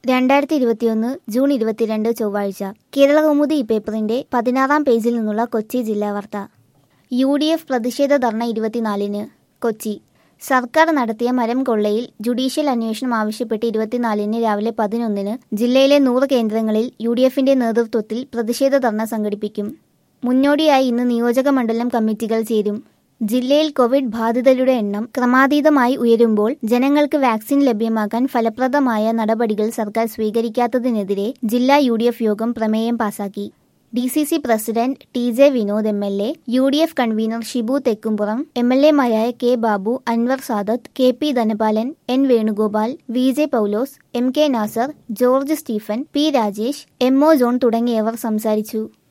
രണ്ടായിരത്തി ഇരുപത്തിയൊന്ന് ജൂൺ ഇരുപത്തിരണ്ട് ചൊവ്വാഴ്ച കേരളകൗമുദി ഈ പേപ്പറിന്റെ പതിനാറാം പേജിൽ നിന്നുള്ള കൊച്ചി ജില്ലാ വാർത്ത യു ഡി എഫ് പ്രതിഷേധ ധർണ ഇരുപത്തിനാലിന് കൊച്ചി സർക്കാർ നടത്തിയ മരം കൊള്ളയിൽ ജുഡീഷ്യൽ അന്വേഷണം ആവശ്യപ്പെട്ട് ഇരുപത്തിനാലിന് രാവിലെ പതിനൊന്നിന് ജില്ലയിലെ നൂറ് കേന്ദ്രങ്ങളിൽ യു ഡി എഫിന്റെ നേതൃത്വത്തിൽ പ്രതിഷേധ ധർണ സംഘടിപ്പിക്കും മുന്നോടിയായി ഇന്ന് നിയോജക മണ്ഡലം കമ്മിറ്റികൾ ചേരും ജില്ലയിൽ കോവിഡ് ബാധിതരുടെ എണ്ണം ക്രമാതീതമായി ഉയരുമ്പോൾ ജനങ്ങൾക്ക് വാക്സിൻ ലഭ്യമാക്കാൻ ഫലപ്രദമായ നടപടികൾ സർക്കാർ സ്വീകരിക്കാത്തതിനെതിരെ ജില്ലാ യു ഡി എഫ് യോഗം പ്രമേയം പാസാക്കി D C C president T J Vinod M L A U D F convener Shibu Thekkumpuram M L എമാരായ K Babu Anwar Sadath K P Dhanapalan N Venugopal V J Paulose M K Nasar George Stephen P Rajesh M O John തുടങ്ങിയവർ സംസാരിച്ചു